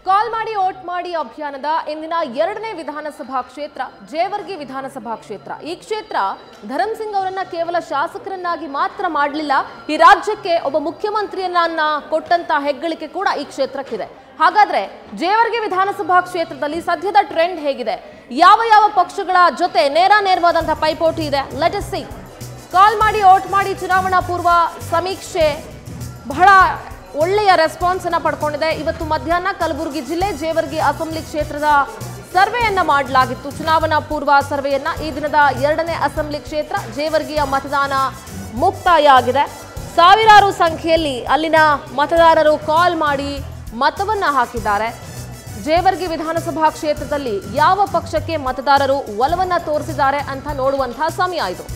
ಕಾಲ್ ಮಾಡಿ ಓಟ್ ಮಾಡಿ ಅಭಿಯಾನದ ಇಂದಿನ ಎರಡನೇ ವಿಧಾನಸಭಾ ಕ್ಷೇತ್ರ ಜೇವರ್ಗಿ ವಿಧಾನಸಭಾ ಕ್ಷೇತ್ರ ಈ ಕ್ಷೇತ್ರ ಧರಮ್ ಸಿಂಗ್ ಅವರನ್ನ ಕೇವಲ ಶಾಸಕರನ್ನಾಗಿ ಮಾತ್ರ ಮಾಡಲಿಲ್ಲ ಈ ರಾಜ್ಯಕ್ಕೆ ಒಬ್ಬ ಮುಖ್ಯಮಂತ್ರಿಯನ್ನ ಕೊಟ್ಟಂತ ಹೆಗ್ಗಳಿಕೆ ಕೂಡ ಈ ಕ್ಷೇತ್ರಕ್ಕಿದೆ ಹಾಗಾದ್ರೆ ಜೇವರ್ಗಿ ವಿಧಾನಸಭಾ ಕ್ಷೇತ್ರದಲ್ಲಿ ಸದ್ಯದ ಟ್ರೆಂಡ್ ಹೇಗಿದೆ ಯಾವ ಯಾವ ಪಕ್ಷಗಳ ಜೊತೆ ನೇರ ನೇರವಾದಂತಹ ಪೈಪೋಟಿ ಇದೆ ಲೆಟ್ ಸಿ ಕಾಲ್ ಮಾಡಿ ಓಟ್ ಮಾಡಿ ಚುನಾವಣಾ ಪೂರ್ವ ಸಮೀಕ್ಷೆ ಬಹಳ ಒಳ್ಳೆಯ ರೆಸ್ಪಾನ್ಸ್ ಅನ್ನ ಪಡ್ಕೊಂಡಿದೆ ಇವತ್ತು ಮಧ್ಯಾಹ್ನ ಕಲಬುರಗಿ ಜಿಲ್ಲೆ ಜೇವರ್ಗಿ ಅಸೆಂಬ್ಲಿ ಕ್ಷೇತ್ರದ ಸರ್ವೆಯನ್ನ ಮಾಡಲಾಗಿತ್ತು ಚುನಾವಣಾ ಪೂರ್ವ ಸರ್ವೆಯನ್ನ ಈ ದಿನದ ಎರಡನೇ ಅಸೆಂಬ್ಲಿ ಕ್ಷೇತ್ರ ಜೇವರ್ಗಿಯ ಮತದಾನ ಮುಕ್ತಾಯ ಆಗಿದೆ ಸಾವಿರಾರು ಸಂಖ್ಯೆಯಲ್ಲಿ ಅಲ್ಲಿನ ಮತದಾರರು ಕಾಲ್ ಮಾಡಿ ಮತವನ್ನ ಹಾಕಿದ್ದಾರೆ ಜೇವರ್ಗಿ ವಿಧಾನಸಭಾ ಕ್ಷೇತ್ರದಲ್ಲಿ ಯಾವ ಪಕ್ಷಕ್ಕೆ ಮತದಾರರು ಒಲವನ್ನ ತೋರಿಸಿದ್ದಾರೆ ಅಂತ ನೋಡುವಂತಹ ಸಮಯ ಇದು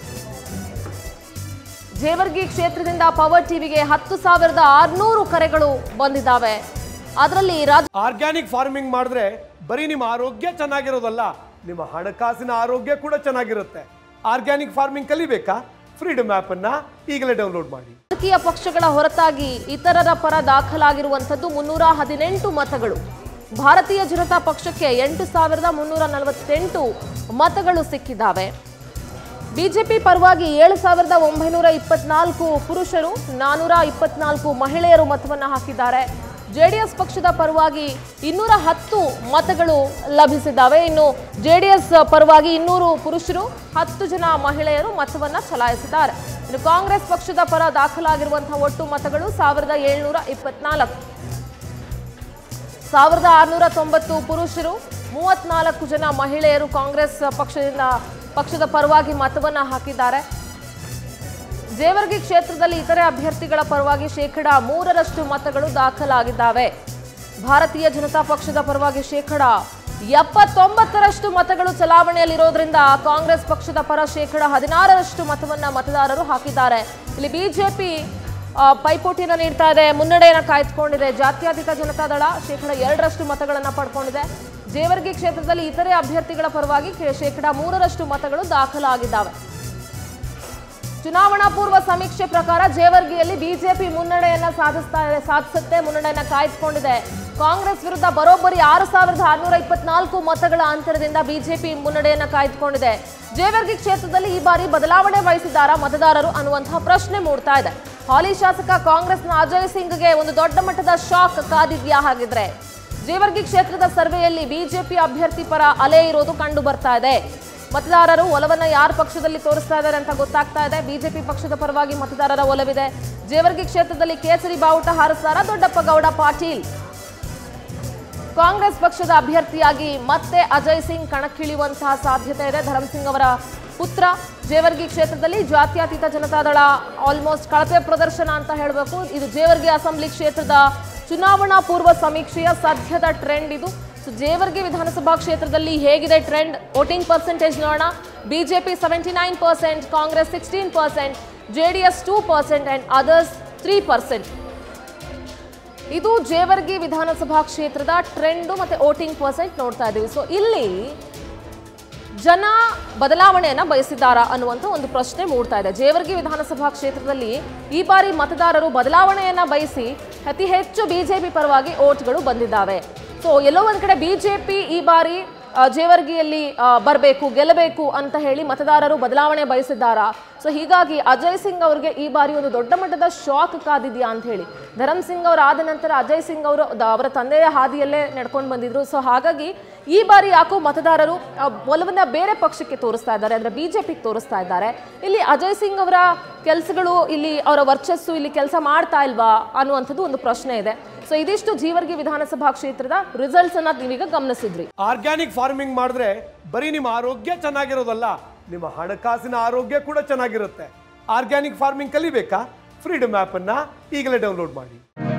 ಜೇವರ್ಗಿ ಕ್ಷೇತ್ರದಿಂದ ಪವರ್ ಟಿವಿಗೆ ಹತ್ತು ಸಾವಿರದ ಆರ್ನೂರು ಕರೆಗಳು ಬಂದಿದ್ದಾವೆ ಅದರಲ್ಲಿ ರಾಜ್ಯ ಆರ್ಗ್ಯಾನಿಕ್ ಫಾರ್ಮಿಂಗ್ ಮಾಡಿದ್ರೆ ಬರೀ ನಿಮ್ಮ ಆರೋಗ್ಯ ಚೆನ್ನಾಗಿರೋದಲ್ಲ ನಿಮ್ಮ ಹಣಕಾಸಿನ ಆರೋಗ್ಯ ಕೂಡ ಚೆನ್ನಾಗಿರುತ್ತೆ ಆರ್ಗ್ಯಾನಿಕ್ ಫಾರ್ಮಿಂಗ್ ಕಲಿಬೇಕಾ ಫ್ರೀಡಮ್ ಆಪ್ ಅನ್ನ ಈಗಲೇ ಡೌನ್ಲೋಡ್ ಮಾಡಿ ರಾಜಕೀಯ ಪಕ್ಷಗಳ ಹೊರತಾಗಿ ಇತರರ ಪರ ದಾಖಲಾಗಿರುವಂಥದ್ದು ಮುನ್ನೂರ ಹದಿನೆಂಟು ಮತಗಳು ಭಾರತೀಯ ಜನತಾ ಪಕ್ಷಕ್ಕೆ ಎಂಟು ಸಾವಿರದ ಮುನ್ನೂರ ನಲವತ್ತೆಂಟು ಮತಗಳು ಸಿಕ್ಕಿದ್ದಾವೆ ಬಿಜೆಪಿ ಪರವಾಗಿ ಏಳು ಸಾವಿರದ ಒಂಬೈನೂರ ಇಪ್ಪತ್ನಾಲ್ಕು ಪುರುಷರು ನಾನೂರ ಇಪ್ಪತ್ನಾಲ್ಕು ಮಹಿಳೆಯರು ಮತವನ್ನು ಹಾಕಿದ್ದಾರೆ ಜೆಡಿಎಸ್ ಪಕ್ಷದ ಪರವಾಗಿ ಇನ್ನೂರ ಹತ್ತು ಮತಗಳು ಲಭಿಸಿದ್ದಾವೆ ಇನ್ನು ಜೆಡಿಎಸ್ ಪರವಾಗಿ ಇನ್ನೂರು ಪುರುಷರು ಹತ್ತು ಜನ ಮಹಿಳೆಯರು ಮತವನ್ನ ಚಲಾಯಿಸಿದ್ದಾರೆ ಇನ್ನು ಕಾಂಗ್ರೆಸ್ ಪಕ್ಷದ ಪರ ದಾಖಲಾಗಿರುವಂತಹ ಒಟ್ಟು ಮತಗಳು ಸಾವಿರದ ಏಳ್ನೂರ ಇಪ್ಪತ್ನಾಲ್ಕು ಸಾವಿರದ ಆರುನೂರ ತೊಂಬತ್ತು ಪುರುಷರು ಮೂವತ್ನಾಲ್ಕು ಜನ ಮಹಿಳೆಯರು ಕಾಂಗ್ರೆಸ್ ಪಕ್ಷದಿಂದ ಪಕ್ಷದ ಪರವಾಗಿ ಮತವನ್ನ ಹಾಕಿದ್ದಾರೆ ಜೇವರ್ಗಿ ಕ್ಷೇತ್ರದಲ್ಲಿ ಇತರೆ ಅಭ್ಯರ್ಥಿಗಳ ಪರವಾಗಿ ಶೇಕಡ ಮೂರರಷ್ಟು ಮತಗಳು ದಾಖಲಾಗಿದ್ದಾವೆ ಭಾರತೀಯ ಜನತಾ ಪಕ್ಷದ ಪರವಾಗಿ ಶೇಕಡ ಎಪ್ಪತ್ತೊಂಬತ್ತರಷ್ಟು ಮತಗಳು ಚಲಾವಣೆಯಲ್ಲಿರೋದ್ರಿಂದ ಕಾಂಗ್ರೆಸ್ ಪಕ್ಷದ ಪರ ಶೇಕಡ ಹದಿನಾರರಷ್ಟು ಮತವನ್ನ ಮತದಾರರು ಹಾಕಿದ್ದಾರೆ ಇಲ್ಲಿ ಬಿಜೆಪಿ ಆ, ಪೈಪೋಟಿಯನ್ನು ನೀಡ್ತಾ ಇದೆ ಮುನ್ನಡೆಯನ್ನು ಕಾಯ್ದುಕೊಂಡಿದೆ ಜಾತ್ಯತೀತ ಜನತಾದಳ ಶೇಕಡ ಎರಡರಷ್ಟು ಮತಗಳನ್ನು ಪಡ್ಕೊಂಡಿದೆ ಜೇವರ್ಗಿ ಕ್ಷೇತ್ರದಲ್ಲಿ ಇತರೆ ಅಭ್ಯರ್ಥಿಗಳ ಪರವಾಗಿ ಕೆ- ಶೇಕಡ ಮೂರರಷ್ಟು ಮತಗಳು ದಾಖಲಾಗಿದ್ದಾವೆ ಚುನಾವಣಾ ಪೂರ್ವ ಸಮೀಕ್ಷೆ ಪ್ರಕಾರ ಜೇವರ್ಗಿಯಲ್ಲಿ ಬಿಜೆಪಿ ಮುನ್ನಡೆಯನ್ನ ಸಾಧಿಸ್ತಾ ಇದೆ ಸಾಧಿಸುತ್ತೆ ಮುನ್ನಡೆಯನ್ನ ಕಾಯ್ದುಕೊಂಡಿದೆ ಕಾಂಗ್ರೆಸ್ ವಿರುದ್ಧ ಬರೋಬ್ಬರಿ ಆರು ಸಾವಿರದ ಆರುನೂರ ಇಪ್ಪತ್ನಾಲ್ಕು ಮತಗಳ ಅಂತರದಿಂದ ಬಿಜೆಪಿ ಮುನ್ನಡೆಯನ್ನ ಕಾಯ್ದುಕೊಂಡಿದೆ ಜೇವರ್ಗಿ ಕ್ಷೇತ್ರದಲ್ಲಿ ಈ ಬಾರಿ ಬದಲಾವಣೆ ಬಯಸಿದ್ದಾರಾ ಮತದಾರರು ಅನ್ನುವಂತಹ ಪ್ರಶ್ನೆ ಮೂಡ್ತಾ ಇದೆ ಹಾಲಿ ಶಾಸಕ ಕಾಂಗ್ರೆಸ್ನ ಅಜಯ್ ಸಿಂಗ್ಗೆ ಒಂದು ದೊಡ್ಡ ಮಟ್ಟದ ಶಾಕ್ ಕಾದಿದ್ಯಾ ಹಾಗಿದ್ರೆ ಜೇವರ್ಗಿ ಕ್ಷೇತ್ರದ ಸರ್ವೆಯಲ್ಲಿ ಬಿಜೆಪಿ ಅಭ್ಯರ್ಥಿ ಪರ ಅಲೆ ಇರೋದು ಕಂಡು ಬರ್ತಾ ಇದೆ ಮತದಾರರು ಒಲವನ್ನ ಯಾರ ಪಕ್ಷದಲ್ಲಿ ತೋರಿಸ್ತಾ ಇದ್ದಾರೆ ಅಂತ ಗೊತ್ತಾಗ್ತಾ ಇದೆ ಬಿಜೆಪಿ ಪಕ್ಷದ ಪರವಾಗಿ ಮತದಾರರ ಒಲವಿದೆ ಜೇವರ್ಗಿ ಕ್ಷೇತ್ರದಲ್ಲಿ ಕೇಸರಿ ಬಾವುಟ ಹಾರಿಸ್ತಾರ ದೊಡ್ಡಪ್ಪ ಗೌಡ ಪಾಟೀಲ್ ಕಾಂಗ್ರೆಸ್ ಪಕ್ಷದ ಅಭ್ಯರ್ಥಿಯಾಗಿ ಮತ್ತೆ ಅಜಯ್ ಸಿಂಗ್ ಕಣಕ್ಕಿಳಿಯುವಂತಹ ಸಾಧ್ಯತೆ ಇದೆ ಧರಮ್ ಸಿಂಗ್ ಅವರ ಪುತ್ರ ಜೇವರ್ಗಿ ಕ್ಷೇತ್ರದಲ್ಲಿ ಜಾತ್ಯತೀತ ಜನತಾದಳ ಆಲ್ಮೋಸ್ಟ್ ಕಳಪೆ ಪ್ರದರ್ಶನ ಅಂತ ಹೇಳಬೇಕು ಇದು ಜೇವರ್ಗಿ ಅಸೆಂಬ್ಲಿ ಕ್ಷೇತ್ರದ ಚುನಾವಣಾ ಪೂರ್ವ ಸಮೀಕ್ಷೆಯ ಸದ್ಯದ ಟ್ರೆಂಡ್ ಇದು ಸೊ ಜೇವರ್ಗಿ ವಿಧಾನಸಭಾ ಕ್ಷೇತ್ರದಲ್ಲಿ ಹೇಗಿದೆ ಟ್ರೆಂಡ್ ವೋಟಿಂಗ್ ಪರ್ಸೆಂಟೇಜ್ ನೋಡೋಣ BJP seventy nine percent Congress sixteen percent J D S two percent and others three percent ಇದು ಜೇವರ್ಗಿ ವಿಧಾನಸಭಾ ಕ್ಷೇತ್ರದ ಟ್ರೆಂಡು ಮತ್ತೆ ವೋಟಿಂಗ್ ಪರ್ಸೆಂಟ್ ನೋಡ್ತಾ ಇದ್ದೀವಿ ಸೊ ಇಲ್ಲಿ ಜನ ಬದಲಾವಣೆಯನ್ನ ಬಯಸಿದ್ದಾರಾ ಅನ್ನುವಂಥ ಒಂದು ಪ್ರಶ್ನೆ ಮೂಡ್ತಾ ಇದೆ ಜೇವರ್ಗಿ ವಿಧಾನಸಭಾ ಕ್ಷೇತ್ರದಲ್ಲಿ ಈ ಬಾರಿ ಮತದಾರರು ಬದಲಾವಣೆಯನ್ನ ಬಯಸಿ ಅತಿ ಹೆಚ್ಚು ಬಿಜೆಪಿ ಪರವಾಗಿ ಓಟ್ಗಳು ಬಂದಿದ್ದಾವೆ ಸೊ ಎಲ್ಲೋ ಒಂದ್ ಕಡೆ ಬಿಜೆಪಿ ಈ ಬಾರಿ ಆ, ಜೇವರ್ಗಿಯಲ್ಲಿ ಬರಬೇಕು ಗೆಲ್ಲಬೇಕು ಅಂತ ಹೇಳಿ ಮತದಾರರು ಬದಲಾವಣೆ ಬಯಸಿದ್ದಾರಾ ಸೊ ಹೀಗಾಗಿ ಅಜಯ್ ಸಿಂಗ್ ಅವರಿಗೆ ಈ ಬಾರಿ ಒಂದು ದೊಡ್ಡ ಮಟ್ಟದ ಶಾಕ್ ಕಾದಿದ್ಯಾ ಅಂತ ಹೇಳಿ ಧರಮ್ ಸಿಂಗ್ ಅವರು ಆದ ನಂತರ ಅಜಯ್ ಸಿಂಗ್ ಅವರು ದ- ಅವರ ತಂದೆಯ ಹಾದಿಯಲ್ಲೇ ನಡ್ಕೊಂಡು ಬಂದಿದ್ರು ಸೊ ಹಾಗಾಗಿ ಈ ಬಾರಿ ಯಾಕೋ ಮತದಾರರು ಆ, ಒಲವನ್ನ ಬೇರೆ ಪಕ್ಷಕ್ಕೆ ತೋರಿಸ್ತಾ ಇದ್ದಾರೆ ಅಂದ್ರೆ ಬಿಜೆಪಿಗೆ ತೋರಿಸ್ತಾ ಇದ್ದಾರೆ ಇಲ್ಲಿ ಅಜಯ್ ಸಿಂಗ್ ಅವರ ಕೆಲಸಗಳು ಇಲ್ಲಿ ಅವರ ವರ್ಚಸ್ಸು ಇಲ್ಲಿ ಕೆಲಸ ಮಾಡ್ತಾ ಇಲ್ವಾ ಅನ್ನುವಂಥದ್ದು ಒಂದು ಪ್ರಶ್ನೆ ಇದೆ ಸೊ ಇದಿಷ್ಟು ಜೀವರ್ಗಿ ವಿಧಾನಸಭಾ ಕ್ಷೇತ್ರದ ರಿಸಲ್ಟ್ಸ್ ಅನ್ನ ನೀವೀಗ ಗಮನಿಸಿದ್ರಿ ಆರ್ಗ್ಯಾನಿಕ್ ಫಾರ್ಮಿಂಗ್ ಮಾಡಿದ್ರೆ ಬರೀ ನಿಮ್ಮ ಆರೋಗ್ಯ ಚೆನ್ನಾಗಿರೋದಲ್ಲ ನಿಮ್ಮ ಹಣಕಾಸಿನ ಆರೋಗ್ಯ ಕೂಡ ಚೆನ್ನಾಗಿರುತ್ತೆ ಆರ್ಗ್ಯಾನಿಕ್ ಫಾರ್ಮಿಂಗ್ ಕಲಿಬೇಕಾ ಫ್ರೀಡಮ್ ಆಪ್ ಅನ್ನ ಈಗಲೇ ಡೌನ್ಲೋಡ್ ಮಾಡಿ